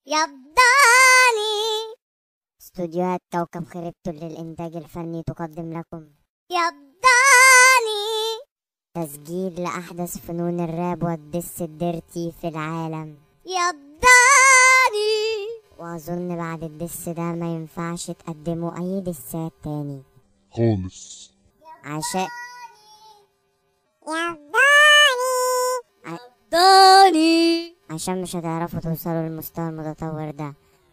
يبداني استوديوهات كوكب خريبته للإنتاج الفني تقدم لكم يبداني تسجيل لأحدث فنون الراب والدس الديرتي في العالم يبداني وأظن بعد الدس ده ما ينفعش تقدموا أي دسات تاني خالص عشان داني عشان مش هتعرفوا توصلوا للمستوى المتطور ده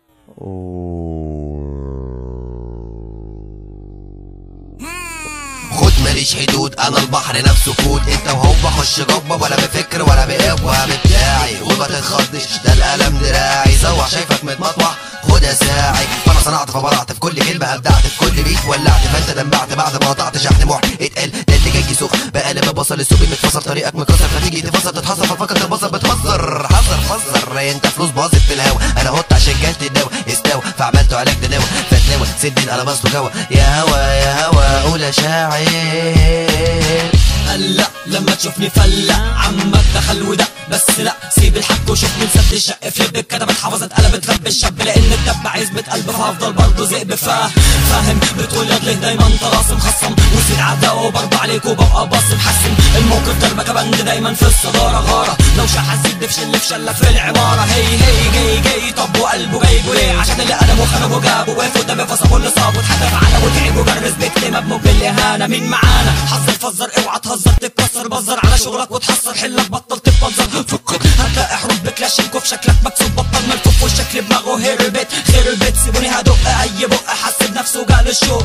خد ماليش حدود انا البحر نفسه كود انت وهو بخش جوه ولا بفكر ولا بقوة بتاعي وما تتخضش ده القلم دراعي زوح شايفك متمطوح خدها ساعي فانا صنعت فبرعت في كل كلمه ابدعت في كل بيت ولعت فانت دمعت بعد ما قطعت شحن محن اتقل ده اللي جاي سخن بقلب بصل السوبي متفصل طريقك مكسر فتيجي تفصل تتحصل ففكر تبصر بتهزر حذر حذر انت فلوس باظت في الهوا انا هوت عشان جالت الدواء استوى فعملته علاج تداوى فتلاوى سدين على بسطه جوا يا هوا يا هوا قول يا شاعر لا لما تشوفني فلا عمك دخل وده بس لا سيب الحق وشوفني مسد الشق في لبك كتبت حفظت قلبت غب الشاب لان الدب عايز بتقلب فهفضل برضه ذئب فا فاهم بتقول يا ليه دايما طلاسم خصم وسيد عداء وبرضه عليك وببقى باص محسن الموقف دربك بند دايما في الصداره غاره لو شحذ زد في شله في شله في العماره هي هي جاي جاي طب وقلبه جايبه ليه عشان اللي قلبه خربه جابه وقف قدامي فصبه اللي صابه اتحدف على وتعبه جرس بكتمه بموج بالاهانه مين معانا حذر فزر اوعى تهزر تتكسر بزر على شغلك وتحصر حلك بطل تتبزر فكر هتلاقي حروف بكلاشينكو في شكلك مكسوب بطل ملفوف والشكل دماغه هربت خربت سيبوني هدق اي بق حسب نفسه قال الشوق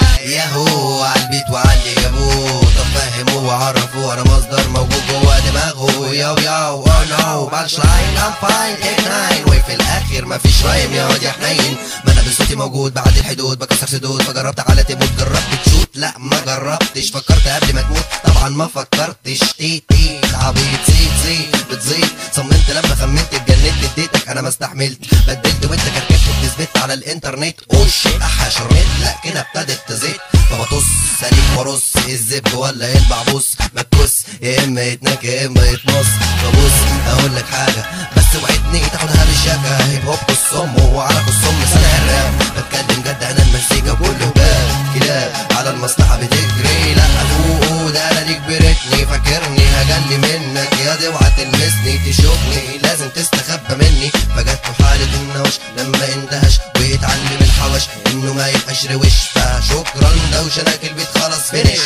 ياهو عالبيت وعلي جابوه طب فهموه وعرفوه انا مصدر موجود جوه دماغه ياو ياو او نو بانش لاين ام فاين تيك ناين وفي الاخر مفيش رايم يا واد يا حنين ما انا بصوتي موجود بعد الحدود بكسر سدود فجربت على تموت جربت تشوت لا ما جربتش فكرت قبل ما تموت طبعا ما فكرتش تي تي عبيط زيد زيد بتزيد صممت لما خمنت اتجننت اديتك انا ما استحملت بدلت وانت كركبت بتثبت على الانترنت اوش احشرت لا كده ابتدت تزيد فبطص سليم وارص الزب ولا البعبوس ما تكس يا اما يتنك يا اما يتمص فبص اقول لك حاجه بس وعدني تاخدها بالشكا هيب هوب الصم وعلى الصم سنة الراب بتكلم جد انا المزيكا كله باب كلاب على المصلحه بتجري لا فوق ده انا ليك برتني فاكرني هجلي منك يا دي اوعى تلمسني تشوفني لازم تستخبى مني فجت له حاله النوش لما اندهش ويتعلم الحوش انه ما يبقاش روش فشكرا دوش انا البيت خلاص فينش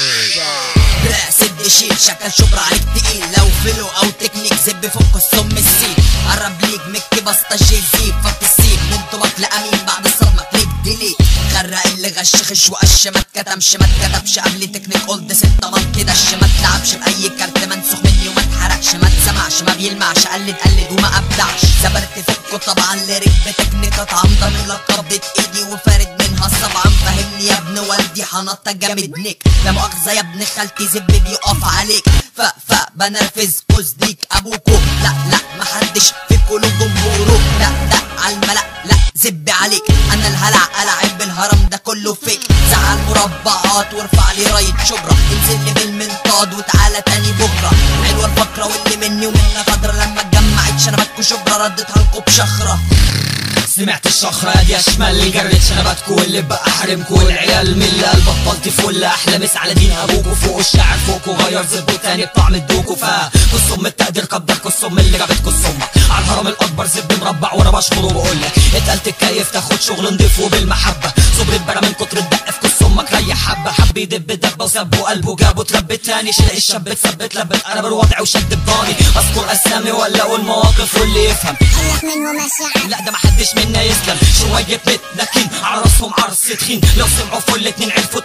لا سد شيل شكل شبرا عليك تقيل لو فلو او تكنيك زب فوق السم السيل قرب ليك مكي بسطة جيزيب فك السيب من طبق لأمين بعد الصدمة كليك ديليت غرق اللي غش خش وقش ما اتكتمش ما اتكتبش قبل تكنيك قلت ستة ما كدش ما تلعبش بأي كارت منسوخ مني وما اتحرقش ما تسمعش ما بيلمعش قلد قلد وما ابدعش زبرت فكه طبعا ليريك بتكنيك اطعم ضامن لك قبضة ايدي وفارد منها الصبعة فهمني يا ابن والدي حنطة جامد نيك لا مؤاخذة يا ابن خالتي زب بيقف عليك ف ف بنرفز قصديك ابوكو لا لا محدش في كل جمهوره لا ده عالملأ لا زب عليك انا الهلع العب بالهرم ده كله فيك زعل مربعات وارفع لي راية شبرا انزل لي بالمنطاد وتعالى تاني بكره حلوه الفقره واللي مني ومنها قدر لما اتجمعت شنبك وشبرا ردتها لكم بشخره سمعت الشخرة دي اشمال جرت شنباتكو واللي بقى حرمكو والعيال من اللي قلب بطلت فل احلى مس على دين ابوكو فوق الشاعر فوقو غير زبو تاني بطعم الدوكو فا كالصم التقدير قدركو الصم اللي جابتكو الصمة على الهرم الاكبر زب مربع وانا بشكر وبقول لك اتقلت الكيف تاخد شغل نضيف وبالمحبة صبرت بلا من كتر الدق في كل امك ريح حبة حب يدب دبة وسب وقلبه جابه تربت تاني شلق الشاب اتثبت لبت قلب الوضع وشد بضاني اذكر اسامي ولا اقول مواقف واللي يفهم خلك منه ماشي لا ده محدش منا يسلم شوية متنكين على راسهم عرس تخين لو سمعوا فل اتنين عرفوا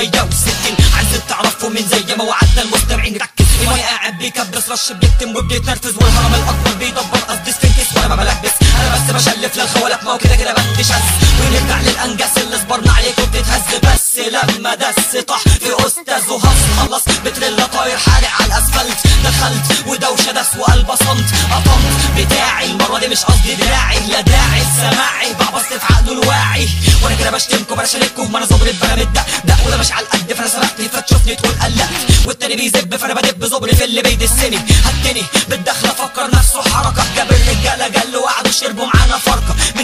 360 عايزين تعرفوا مين زي ما وعدنا المستمعين ركز في ما قاعد بيكبس رش بيكتم وبيتنرفز والهرم الاكبر بيدبر قصدي سفنكس وانا ما بلبس انا بس بشلف للخوالق ما هو كده كده بندش هز ونرجع للانجاس اللي صبرنا عليكم بتتهز بس لما دس طح في استاذ وهص خلص بتريلا طاير حارق على الاسفلت دخلت ودوشه دس وقلب صمت قطمت بتاعي المره دي مش قصدي دراعي لا داعي لسماعي بعبص في عقله الواعي وانا كده بشتمكم بلاش عليكم ما انا زبرت بلا مدة ده ولا مش على القد فانا سرقت فتشوفني تقول قلقت والتاني بيزب فانا بدب زبري في اللي بيدسني هتني بالدخله فكر نفسه حركه جاب الرجاله جل وقعدوا شربوا معانا فرقه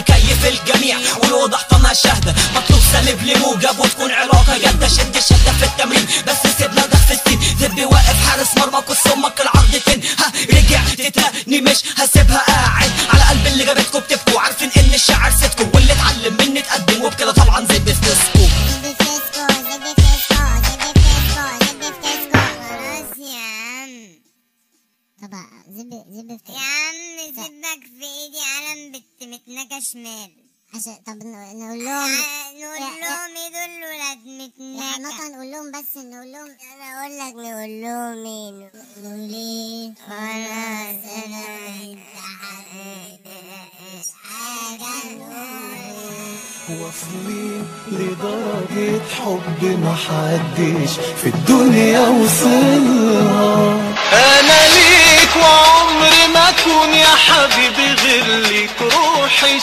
علم بنت متنكة شمال عشان طب ن- نقول لهم نقول يا- لهم ايه دول ولاد يا متنكة حماقة نقول لهم بس نقول لهم انا اقول لك نقول لهم ايه نقول ايه خلاص انا وانت حبيبي مفيش حاجة نقول واصلين لدرجة حب محدش في الدنيا وصلها أنا ليك وعمري ما أكون يا حبيبي غير ليك روحي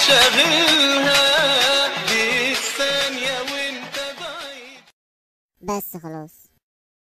شاغلها دي الثانية وانت بعيد بس خلاص